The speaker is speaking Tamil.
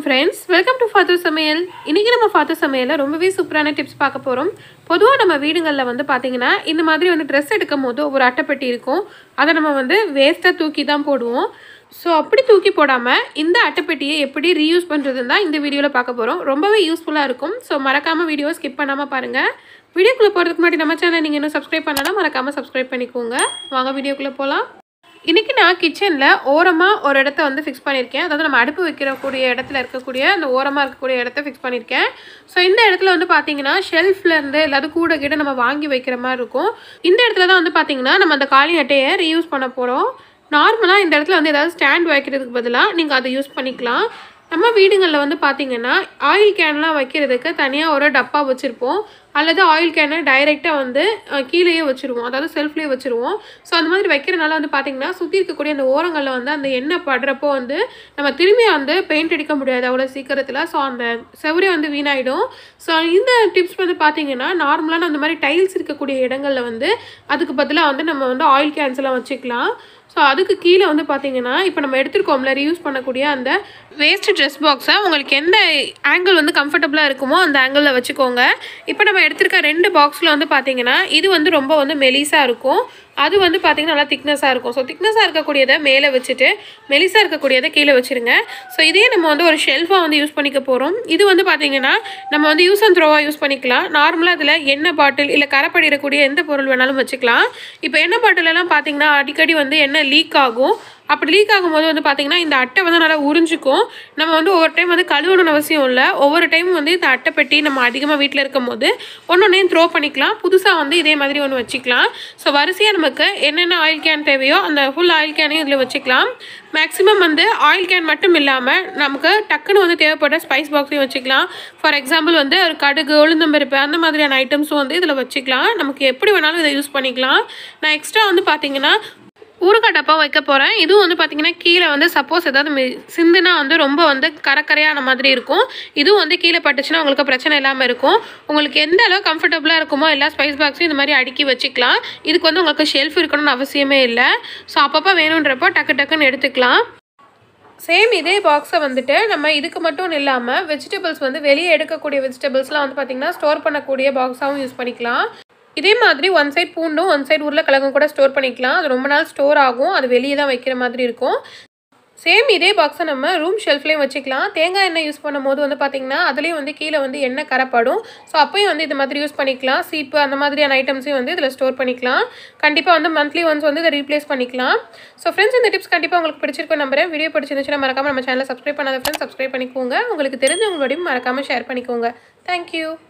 ஃப்ரெண்ட்ஸ் வெல்கம் டு ஃபாத்து சமையல் இன்றைக்கி நம்ம ஃபாத்து சமையலில் ரொம்பவே சூப்பரான டிப்ஸ் பார்க்க போகிறோம் பொதுவாக நம்ம வீடுகளில் வந்து பார்த்திங்கன்னா இந்த மாதிரி வந்து ட்ரெஸ் எடுக்கும் போது ஒரு அட்டைப்பெட்டி இருக்கும் அதை நம்ம வந்து வேஸ்ட்டாக தூக்கி தான் போடுவோம் ஸோ அப்படி தூக்கி போடாமல் இந்த அட்டைப்பெட்டியை எப்படி ரீயூஸ் பண்ணுறதுன்னு தான் இந்த வீடியோவில் பார்க்க போகிறோம் ரொம்பவே யூஸ்ஃபுல்லாக இருக்கும் ஸோ மறக்காமல் வீடியோ ஸ்கிப் பண்ணாமல் பாருங்கள் வீடியோக்குள்ளே போகிறதுக்கு முன்னாடி நம்ம சேனல் நீங்கள் இன்னும் சப்ஸ்கிரைப் பண்ணலாம் மறக்காமல் சப்ஸ்கிரைப் பண்ணிக்கோங்க வாங்க வீடியோக்குள்ளே போகலாம் இன்றைக்கி நான் கிச்சனில் ஓரமாக ஒரு இடத்த வந்து ஃபிக்ஸ் பண்ணியிருக்கேன் அதாவது நம்ம அடுப்பு வைக்கிறக்கூடிய இடத்துல இருக்கக்கூடிய அந்த ஓரமாக இருக்கக்கூடிய இடத்த ஃபிக்ஸ் பண்ணியிருக்கேன் ஸோ இந்த இடத்துல வந்து பார்த்தீங்கன்னா ஷெல்ஃப்லேருந்து இல்லாத கூட கிட்ட நம்ம வாங்கி வைக்கிற மாதிரி இருக்கும் இந்த இடத்துல தான் வந்து பார்த்தீங்கன்னா நம்ம அந்த காலி அட்டையை ரீயூஸ் பண்ண போகிறோம் நார்மலாக இந்த இடத்துல வந்து ஏதாவது ஸ்டாண்ட் வைக்கிறதுக்கு பதிலாக நீங்கள் அதை யூஸ் பண்ணிக்கலாம் நம்ம வீடுங்களில் வந்து பார்த்தீங்கன்னா ஆயில் கேன்லாம் வைக்கிறதுக்கு தனியாக ஒரு டப்பா வச்சுருப்போம் அல்லது ஆயில் கேனை டைரெக்டாக வந்து அஹ், கீழேயே வச்சுருவோம் அதாவது செல்ஃப்லேயே வச்சுருவோம் ஸோ அந்த மாதிரி வைக்கிறனால வந்து பார்த்திங்கன்னா சுற்றி இருக்கக்கூடிய அந்த ஓரங்களில் வந்து அந்த எண்ணெய் படுறப்போ வந்து நம்ம திரும்பி வந்து பெயிண்ட் அடிக்க முடியாது அவ்வளோ சீக்கிரத்தில் ஸோ அந்த செவரே வந்து வீணாயிடும் ஸோ இந்த டிப்ஸ் வந்து பார்த்திங்கன்னா நார்மலான அந்த மாதிரி டைல்ஸ் இருக்கக்கூடிய இடங்களில் வந்து அதுக்கு பதிலாக வந்து நம்ம வந்து ஆயில் கேன்ஸ் எல்லாம் வச்சுக்கலாம் ஸோ அதுக்கு கீழே வந்து பார்த்தீங்கன்னா இப்போ நம்ம எடுத்துருக்கோம்ல ரீயூஸ் பண்ணக்கூடிய அந்த வேஸ்ட் ட்ரெஸ் பாக்ஸை உங்களுக்கு எந்த ஆங்கிள் வந்து கம்ஃபர்டபுளாக இருக்குமோ அந்த ஆங்கிளில் வச்சுக்கோங்க இப்போ நம்ம எடுத்திருக்க ரெண்டு பாக்ஸில் வந்து பார்த்தீங்கன்னா இது வந்து ரொம்ப வந்து மெலிசாக இருக்கும் அது வந்து பார்த்தீங்கன்னா நல்லா திக்னஸாக இருக்கும் ஸோ திக்னஸாக இருக்கக்கூடியதை மேலே வச்சுட்டு மெலிசாக இருக்கக்கூடியதை கீழே வச்சுருங்க ஸோ இதே நம்ம வந்து ஒரு ஷெல்ஃபாக வந்து யூஸ் பண்ணிக்க போகிறோம் இது வந்து பார்த்தீங்கன்னா நம்ம வந்து யூஸ் அண்ட் த்ரோவாக யூஸ் பண்ணிக்கலாம் நார்மலாக அதில் எண்ணெய் பாட்டில் இல்லை கரைப்படிடக்கூடிய எந்த பொருள் வேணாலும் வச்சுக்கலாம் இப்போ எண்ணெய் பாட்டிலெல்லாம் பார்த்தீங்கன்னா அடிக்கடி வந்து எண்ணெய் லீக் ஆகும் அப்படி லீக் ஆகும்போது வந்து பார்த்தீங்கன்னா இந்த அட்டை வந்து நல்லா உறிஞ்சிக்கும் நம்ம வந்து ஒவ்வொரு டைம் வந்து கழுவணும்னு அவசியம் இல்லை ஒவ்வொரு டைம் வந்து இந்த அட்டை பெட்டி நம்ம அதிகமாக வீட்டில் இருக்கும் போது ஒன்றொன்னையும் த்ரோ பண்ணிக்கலாம் புதுசாக வந்து இதே மாதிரி ஒன்று வச்சுக்கலாம் ஸோ வரிசையாக நமக்கு என்னென்ன ஆயில் கேன் தேவையோ அந்த ஃபுல் ஆயில் கேனையும் இதில் வச்சுக்கலாம் மேக்ஸிமம் வந்து ஆயில் கேன் மட்டும் இல்லாமல் நமக்கு டக்குன்னு வந்து தேவைப்பட்ட ஸ்பைஸ் பாக்ஸையும் வச்சுக்கலாம் ஃபார் எக்ஸாம்பிள் வந்து ஒரு கடுகு உளுந்தம்பருப்பு அந்த மாதிரியான ஐட்டம்ஸும் வந்து இதில் வச்சுக்கலாம் நமக்கு எப்படி வேணாலும் இதை யூஸ் பண்ணிக்கலாம் நான் எக்ஸ்ட்ரா வந்து பார்த்தீங்கன்னா ஊறுகாய் டப்பா வைக்க போகிறேன் இதுவும் வந்து பார்த்தீங்கன்னா கீழே வந்து சப்போஸ் ஏதாவது மி- சிந்துனா வந்து ரொம்ப வந்து கரக்கரையான மாதிரி இருக்கும் இதுவும் வந்து கீழே பட்டுச்சுன்னா உங்களுக்கு பிரச்சனை இல்லாமல் இருக்கும் உங்களுக்கு எந்த அளவு கம்ஃபர்டபுளாக இருக்குமோ எல்லா ஸ்பைஸ் பாக்ஸையும் இந்த மாதிரி அடுக்கி வச்சுக்கலாம் இதுக்கு வந்து உங்களுக்கு ஷெல்ஃப் இருக்கணும்னு அவசியமே இல்லை ஸோ அப்பப்போ வேணுன்றப்போ டக்கு டக்குன்னு எடுத்துக்கலாம் சேம் இதே பாக்ஸை வந்துட்டு நம்ம இதுக்கு மட்டும் இல்லாமல் வெஜிடபிள்ஸ் வந்து வெளியே எடுக்கக்கூடிய வெஜிடபிள்ஸ்லாம் வந்து பார்த்திங்கன்னா ஸ்டோர் பண்ணக்கூடிய பாக்ஸாகவும் யூஸ் பண்ணிக்கலாம் இதே மாதிரி ஒன் சைட் பூண்டும் ஒன் சைடு உருளைக்கிழங்கும் கூட ஸ்டோர் பண்ணிக்கலாம் அது ரொம்ப நாள் ஸ்டோர் ஆகும் அது வெளியே தான் வைக்கிற மாதிரி இருக்கும் சேம் இதே பாக்ஸை நம்ம ரூம் ஷெல்ஃப்லேயும் வச்சுக்கலாம் தேங்காய் எண்ணெய் யூஸ் பண்ணும்போது வந்து பார்த்திங்கன்னா அதுலேயும் வந்து கீழே வந்து எண்ணெய் கரப்படும் ஸோ அப்பயும் வந்து இது மாதிரி யூஸ் பண்ணிக்கலாம் சீப்பு அந்த மாதிரியான ஐட்டம்ஸையும் வந்து இதில் ஸ்டோர் பண்ணிக்கலாம் கண்டிப்பாக வந்து மந்த்லி ஒன்ஸ் வந்து இதை ரீப்ளேஸ் பண்ணிக்கலாம் ஸோ ஃப்ரெண்ட்ஸ் இந்த டிப்ஸ் கண்டிப்பாக உங்களுக்கு பிடிச்சிருக்கும் நம்புறேன் வீடியோ பிடிச்சிருந்துச்சுன்னா மறக்காமல் நம்ம சேனலை சப்ஸ்கிரைப் பண்ணாத ஃப்ரெண்ட்ஸ் சப்ஸ்கிரைப் பண்ணிக்கோங்க உங்களுக்கு தெரிஞ்சவங்களோடையும் மறக்காமல் ஷேர் பண்ணிக்கோங்க தேங்க்யூ